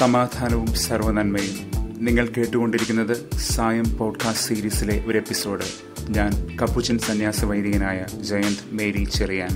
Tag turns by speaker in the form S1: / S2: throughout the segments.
S1: സമാധാനവും സർവനന്മയും നിങ്ങൾ കേട്ടുകൊണ്ടിരിക്കുന്നത് സായം പോഡ്കാസ്റ്റ് സീരീസിലെ ഒരു എപ്പിസോഡ് ഞാൻ കപ്പുച്ചൻ സന്യാസ വൈദികനായ ജയന്ത് മേരി ചെറിയാൻ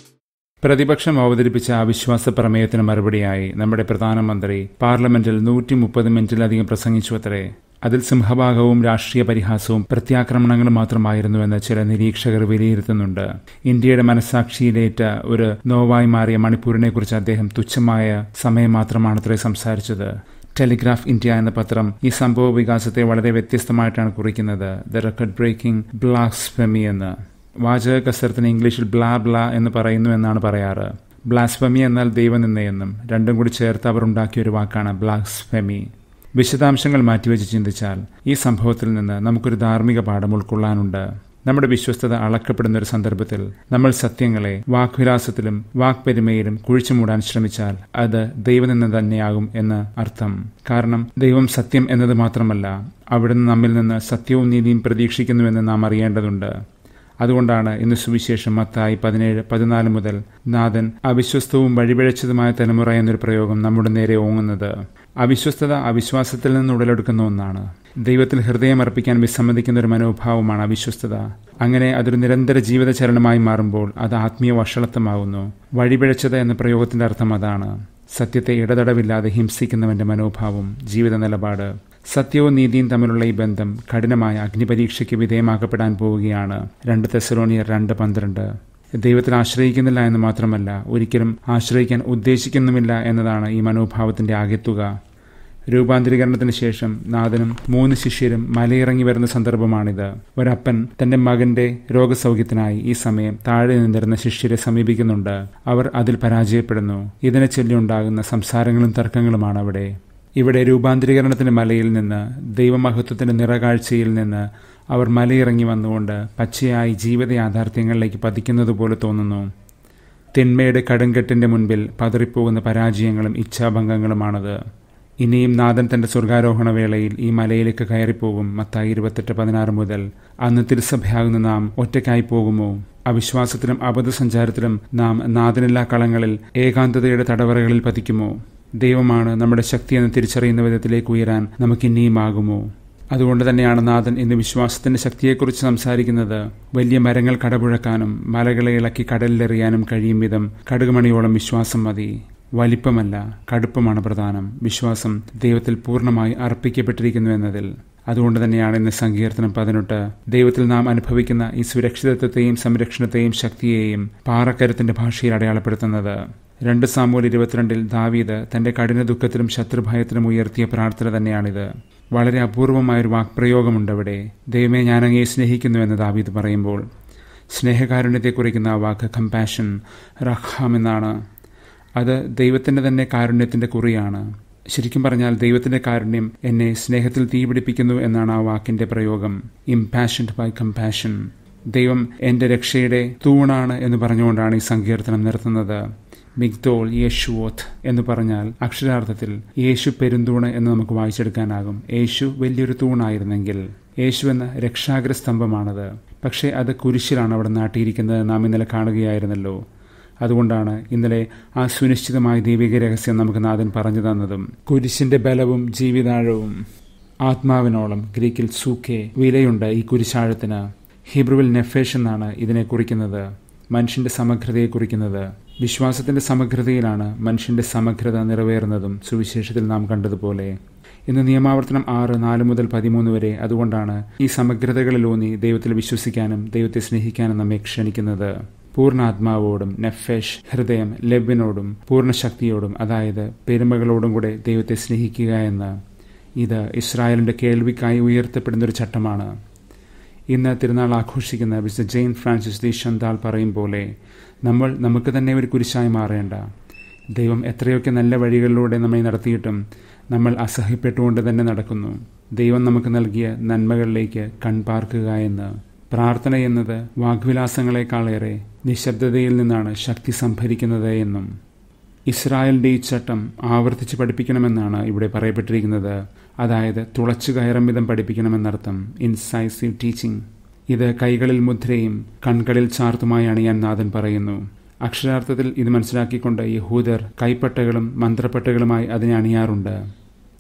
S1: പ്രതിപക്ഷം അവതരിപ്പിച്ച അവിശ്വാസ പ്രമേയത്തിന് മറുപടിയായി നമ്മുടെ പ്രധാനമന്ത്രി പാർലമെന്റിൽ നൂറ്റി മുപ്പത് മിനിറ്റിലധികം പ്രസംഗിച്ചു അത്രേ അതിൽ സിംഹഭാഗവും രാഷ്ട്രീയ പരിഹാസവും പ്രത്യാക്രമണങ്ങളും മാത്രമായിരുന്നുവെന്ന് ചില നിരീക്ഷകർ വിലയിരുത്തുന്നുണ്ട് ഇന്ത്യയുടെ മനസാക്ഷിയിലേറ്റ ഒരു നോവായി മാറിയ മണിപ്പൂരിനെ കുറിച്ച് അദ്ദേഹം തുച്ഛമായ സമയം മാത്രമാണത്രേ സംസാരിച്ചത് ടെലിഗ്രാഫ് ഇന്ത്യ എന്ന പത്രം ഈ സംഭവ വികാസത്തെ വളരെ വ്യത്യസ്തമായിട്ടാണ് കുറിക്കുന്നത് ദ റെക്കോർഡ് ബ്രേക്കിംഗ് ബ്ലാസ്ഫെമി എന്ന് വാചക കസരത്തിന് ഇംഗ്ലീഷിൽ ബ്ലാ ബ്ലാ എന്ന് പറയുന്നു എന്നാണ് പറയാറ് ബ്ലാസ്ഫെമി എന്നാൽ ദൈവനിന്ദയെന്നും രണ്ടും കൂടി ചേർത്ത് അവർ ഉണ്ടാക്കിയ ഒരു വാക്കാണ് ബ്ലാസ്ഫെമി വിശദാംശങ്ങൾ മാറ്റിവെച്ച് ചിന്തിച്ചാൽ ഈ സംഭവത്തിൽ നിന്ന് നമുക്കൊരു ധാർമ്മിക പാഠം ഉൾക്കൊള്ളാനുണ്ട് നമ്മുടെ വിശ്വസ്തത അളക്കപ്പെടുന്ന ഒരു സന്ദർഭത്തിൽ നമ്മൾ സത്യങ്ങളെ വാക്വിലാസത്തിലും വാക്പെരുമയിലും കുഴിച്ചു മൂടാൻ ശ്രമിച്ചാൽ അത് ദൈവനിന്ന് തന്നെയാകും എന്ന് അർത്ഥം കാരണം ദൈവം സത്യം എന്നത് മാത്രമല്ല അവിടുന്ന് നമ്മിൽ നിന്ന് സത്യവും നീതിയും പ്രതീക്ഷിക്കുന്നുവെന്ന് നാം അറിയേണ്ടതുണ്ട് അതുകൊണ്ടാണ് ഇന്ന് സുവിശേഷം മത്തായി പതിനേഴ് പതിനാല് മുതൽ നാഥൻ അവിശ്വസ്തവും വഴിപിഴച്ചതുമായ തലമുറ എന്നൊരു പ്രയോഗം നമ്മുടെ നേരെ ഓങ്ങുന്നത് അവിശ്വസ്തത അവിശ്വാസത്തിൽ നിന്ന് ഉടലെടുക്കുന്ന ഒന്നാണ് ദൈവത്തിൽ ഹൃദയമർപ്പിക്കാൻ വിസമ്മതിക്കുന്ന ഒരു മനോഭാവമാണ് അവിശ്വസ്തത അങ്ങനെ അതൊരു നിരന്തര ജീവിതചരണമായി മാറുമ്പോൾ അത് ആത്മീയ വഷളത്വമാകുന്നു വഴിപിഴച്ചത് എന്ന പ്രയോഗത്തിന്റെ അർത്ഥം അതാണ് സത്യത്തെ ഇടതടവില്ലാതെ ഹിംസിക്കുന്നവന്റെ മനോഭാവം ജീവിത നിലപാട് സത്യവും നീതിയും തമ്മിലുള്ള ഈ ബന്ധം കഠിനമായ അഗ്നിപരീക്ഷയ്ക്ക് വിധേയമാക്കപ്പെടാൻ പോവുകയാണ് രണ്ട് തെസലോണിയർ രണ്ട് പന്ത്രണ്ട് ദൈവത്തിൽ ആശ്രയിക്കുന്നില്ല എന്ന് മാത്രമല്ല ഒരിക്കലും ആശ്രയിക്കാൻ ഉദ്ദേശിക്കുന്നുമില്ല എന്നതാണ് ഈ മനോഭാവത്തിന്റെ ആകെത്തുക രൂപാന്തരീകരണത്തിന് ശേഷം നാഥനും മൂന്ന് ശിഷ്യരും മലയിറങ്ങി വരുന്ന സന്ദർഭമാണിത് ഒരപ്പൻ തന്റെ മകന്റെ രോഗസൗഖ്യത്തിനായി ഈ സമയം താഴെ നിന്നിരുന്ന ശിഷ്യരെ സമീപിക്കുന്നുണ്ട് അവർ അതിൽ പരാജയപ്പെടുന്നു ഇതിനെ ചൊല്ലിയുണ്ടാകുന്ന സംസാരങ്ങളും തർക്കങ്ങളുമാണ് അവിടെ ഇവിടെ രൂപാന്തരീകരണത്തിന്റെ മലയിൽ നിന്ന് ദൈവമഹത്വത്തിന്റെ നിറകാഴ്ചയിൽ നിന്ന് അവർ മലയിറങ്ങി വന്നുകൊണ്ട് പച്ചയായി ജീവിത യാഥാർത്ഥ്യങ്ങളിലേക്ക് പതിക്കുന്നത് പോലെ തോന്നുന്നു തിന്മയുടെ കടുങ്കെട്ടിന്റെ മുൻപിൽ പതറിപ്പോകുന്ന പരാജയങ്ങളും ഇച്ഛാഭംഗങ്ങളുമാണത് ഇനിയും നാഥൻ തന്റെ സ്വർഗാരോഹണ വേളയിൽ ഈ മലയിലേക്ക് കയറിപ്പോകും മത്തായി ഇരുപത്തെട്ട് പതിനാറ് മുതൽ അന്ന് തിരുസഭയാകുന്ന നാം ഒറ്റയ്ക്കായി പോകുമോ അവിശ്വാസത്തിലും അബദ്ധസഞ്ചാരത്തിലും നാം നാഥനില്ലാ കളങ്ങളിൽ ഏകാന്തതയുടെ തടവറകളിൽ പതിക്കുമോ ദൈവമാണ് നമ്മുടെ ശക്തിയെന്ന് തിരിച്ചറിയുന്ന വിധത്തിലേക്ക് ഉയരാൻ നമുക്കിനിയുമാകുമോ അതുകൊണ്ട് തന്നെയാണ് നാഥൻ ഇന്ന് വിശ്വാസത്തിന്റെ ശക്തിയെക്കുറിച്ച് സംസാരിക്കുന്നത് വലിയ മരങ്ങൾ കടപുഴക്കാനും മലകളെ ഇളക്കി കടലിലെറിയാനും കഴിയും വിധം കടുകുമണിയോളം വിശ്വാസം മതി വലിപ്പമല്ല കടുപ്പമാണ് പ്രധാനം വിശ്വാസം ദൈവത്തിൽ പൂർണ്ണമായി അർപ്പിക്കപ്പെട്ടിരിക്കുന്നു എന്നതിൽ അതുകൊണ്ട് തന്നെയാണ് ഇന്ന് സങ്കീർത്തനം പതിനെട്ട് ദൈവത്തിൽ നാം അനുഭവിക്കുന്ന ഈ സുരക്ഷിതത്വത്തെയും സംരക്ഷണത്തെയും ശക്തിയെയും പാറക്കരത്തിന്റെ ഭാഷയിൽ അടയാളപ്പെടുത്തുന്നത് രണ്ട് സാമൂൽ ഇരുപത്തിരണ്ടിൽ ദാവീദ് തന്റെ കഠിന ദുഃഖത്തിലും ശത്രുഭയത്തിലും ഉയർത്തിയ പ്രാർത്ഥന തന്നെയാണിത് വളരെ അപൂർവമായൊരു വാക്പ്രയോഗമുണ്ട് അവിടെ ദൈവമേ ഞാൻ അങ്ങയെ സ്നേഹിക്കുന്നു എന്ന് ദാവീദ് പറയുമ്പോൾ സ്നേഹകാരുണ്യത്തെ കുറിക്കുന്ന ആ വാക്ക് കമ്പാഷൻ റഹാം എന്നാണ് അത് ദൈവത്തിന്റെ തന്നെ കാരുണ്യത്തിന്റെ കുറിയാണ് ശരിക്കും പറഞ്ഞാൽ ദൈവത്തിന്റെ കാരുണ്യം എന്നെ സ്നേഹത്തിൽ തീപിടിപ്പിക്കുന്നു എന്നാണ് ആ വാക്കിന്റെ പ്രയോഗം ഇംപാഷൻഡ് ബൈ കമ്പാഷൻ ദൈവം എന്റെ രക്ഷയുടെ തൂണാണ് എന്ന് പറഞ്ഞുകൊണ്ടാണ് ഈ സങ്കീർത്തനം നിർത്തുന്നത് മിഗ്ദോൾ യേശുവോത്ത് എന്ന് പറഞ്ഞാൽ അക്ഷരാർത്ഥത്തിൽ യേശു പെരുന്തൂണ് എന്ന് നമുക്ക് വായിച്ചെടുക്കാനാകും യേശു വലിയൊരു തൂണായിരുന്നെങ്കിൽ യേശു എന്ന രക്ഷാഗ്രസ്തംഭമാണത് പക്ഷേ അത് കുരിശിലാണ് അവിടെ നാട്ടിയിരിക്കുന്നത് നാം ഇന്നലെ കാണുകയായിരുന്നല്ലോ അതുകൊണ്ടാണ് ഇന്നലെ ആ സുനിശ്ചിതമായ ദൈവിക രഹസ്യം നമുക്ക് നാഥൻ പറഞ്ഞു തന്നതും കുരിശിന്റെ ബലവും ജീവിതാഴവും ആത്മാവിനോളം ഗ്രീക്കിൽ സൂക്കെ വിലയുണ്ട് ഈ കുരിശാഴത്തിന് ഹിബ്രുവിൽ നെഫേഷ് എന്നാണ് ഇതിനെ കുറിക്കുന്നത് മനുഷ്യന്റെ സമഗ്രതയെ കുറിക്കുന്നത് വിശ്വാസത്തിന്റെ സമഗ്രതയിലാണ് മനുഷ്യന്റെ സമഗ്രത നിറവേറുന്നതും സുവിശേഷത്തിൽ നാം കണ്ടതുപോലെ ഇന്ന് നിയമാവർത്തനം ആറ് നാല് മുതൽ പതിമൂന്ന് വരെ അതുകൊണ്ടാണ് ഈ സമഗ്രതകളിലൂന്നി ദൈവത്തിൽ വിശ്വസിക്കാനും ദൈവത്തെ സ്നേഹിക്കാനും നമ്മെ ക്ഷണിക്കുന്നത് പൂർണ്ണ ആത്മാവോടും നെഫേഷ് ഹൃദയം ലബ്ബിനോടും പൂർണ്ണ ശക്തിയോടും അതായത് പെരുമകളോടും കൂടെ ദൈവത്തെ സ്നേഹിക്കുക എന്ന് ഇത് ഇസ്രായേലിന്റെ കേൾവിക്കായി ഉയർത്തപ്പെടുന്ന ഒരു ചട്ടമാണ് ഇന്ന് തിരുനാൾ ആഘോഷിക്കുന്ന വിശുദ്ധ ജെയിൻ ഫ്രാൻസിസ് ദി ഷന്താൽ പറയും പോലെ നമ്മൾ നമുക്ക് തന്നെ ഒരു കുരിശായി മാറേണ്ട ദൈവം എത്രയൊക്കെ നല്ല വഴികളിലൂടെ നമ്മെ നടത്തിയിട്ടും നമ്മൾ അസഹ്യപ്പെട്ടുകൊണ്ട് തന്നെ നടക്കുന്നു ദൈവം നമുക്ക് നൽകിയ നന്മകളിലേക്ക് കൺപാർക്കുക എന്ന് പ്രാർത്ഥന എന്നത് വാഗ്വിലാസങ്ങളെക്കാളേറെ നിശബ്ദതയിൽ നിന്നാണ് ശക്തി സംഭരിക്കുന്നത് എന്നും ഇസ്രായേലിന്റെ ഈ ചട്ടം ആവർത്തിച്ച് പഠിപ്പിക്കണമെന്നാണ് ഇവിടെ പറയപ്പെട്ടിരിക്കുന്നത് അതായത് തുളച്ചു കയറും വിധം പഠിപ്പിക്കണമെന്നർത്ഥം ഇൻസൈസീവ് ടീച്ചിങ് ഇത് കൈകളിൽ മുദ്രയും കൺകളിൽ ചാർത്തുമായി അണിയാൻ നാഥൻ പറയുന്നു അക്ഷരാർത്ഥത്തിൽ ഇത് മനസ്സിലാക്കിക്കൊണ്ട് യഹൂദർ കൈപ്പട്ടകളും മന്ത്രപ്പട്ടകളുമായി അതിനെ അണിയാറുണ്ട്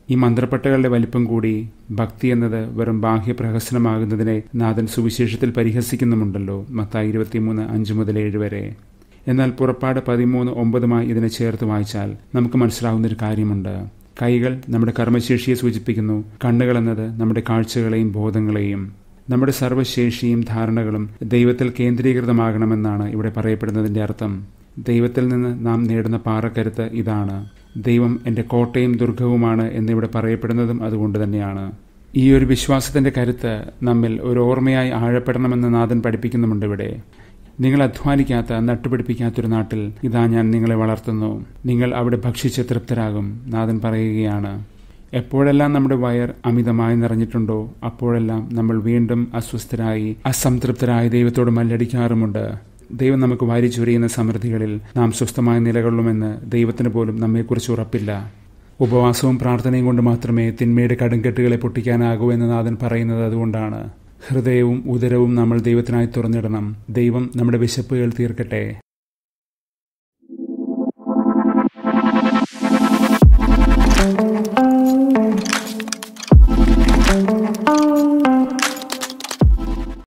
S1: ഈ മന്ത്രപ്പട്ടകളുടെ വലിപ്പം കൂടി ഭക്തി എന്നത് വെറും ബാഹ്യ പ്രഹസനമാകുന്നതിനെ നാഥൻ സുവിശേഷത്തിൽ പരിഹസിക്കുന്നുമുണ്ടല്ലോ മത്തായി ഇരുപത്തിമൂന്ന് അഞ്ച് മുതൽ ഏഴ് വരെ എന്നാൽ പുറപ്പാട് പതിമൂന്ന് ഒമ്പതുമായി ഇതിനെ ചേർത്ത് വായിച്ചാൽ നമുക്ക് മനസ്സിലാവുന്ന ഒരു കാര്യമുണ്ട് കൈകൾ നമ്മുടെ കർമ്മശേഷിയെ സൂചിപ്പിക്കുന്നു കണ്ണുകൾ എന്നത് നമ്മുടെ കാഴ്ചകളെയും ബോധങ്ങളെയും നമ്മുടെ സർവ്വശേഷിയും ധാരണകളും ദൈവത്തിൽ കേന്ദ്രീകൃതമാകണമെന്നാണ് ഇവിടെ പറയപ്പെടുന്നതിന്റെ അർത്ഥം ദൈവത്തിൽ നിന്ന് നാം നേടുന്ന പാറക്കരുത്ത് ഇതാണ് ദൈവം എൻ്റെ കോട്ടയും ദുർഗവുമാണ് എന്നിവിടെ പറയപ്പെടുന്നതും അതുകൊണ്ട് തന്നെയാണ് ഈ ഒരു വിശ്വാസത്തിന്റെ കരുത്ത് നമ്മിൽ ഒരു ഓർമ്മയായി ആഴപ്പെടണമെന്ന് നാഥൻ പഠിപ്പിക്കുന്നുമുണ്ട് ഇവിടെ നിങ്ങൾ അധ്വാനിക്കാത്ത നട്ടുപിടിപ്പിക്കാത്തൊരു നാട്ടിൽ ഇതാ ഞാൻ നിങ്ങളെ വളർത്തുന്നു നിങ്ങൾ അവിടെ ഭക്ഷിച്ച് തൃപ്തരാകും നാഥൻ പറയുകയാണ് എപ്പോഴെല്ലാം നമ്മുടെ വയർ അമിതമായി നിറഞ്ഞിട്ടുണ്ടോ അപ്പോഴെല്ലാം നമ്മൾ വീണ്ടും അസ്വസ്ഥരായി അസംതൃപ്തരായി ദൈവത്തോട് മല്ലടിക്കാറുമുണ്ട് ദൈവം നമുക്ക് വാരി ചൊരിയുന്ന സമൃദ്ധികളിൽ നാം സ്വസ്ഥമായി നിലകൊള്ളുമെന്ന് ദൈവത്തിന് പോലും നമ്മെക്കുറിച്ച് ഉറപ്പില്ല ഉപവാസവും പ്രാർത്ഥനയും കൊണ്ട് മാത്രമേ തിന്മയുടെ കടുംകെട്ടുകളെ പൊട്ടിക്കാനാകൂ എന്ന് നാഥൻ പറയുന്നത് അതുകൊണ്ടാണ് ഹൃദയവും ഉദരവും നമ്മൾ ദൈവത്തിനായി തുറന്നിടണം ദൈവം നമ്മുടെ വിശപ്പുകൾ തീർക്കട്ടെ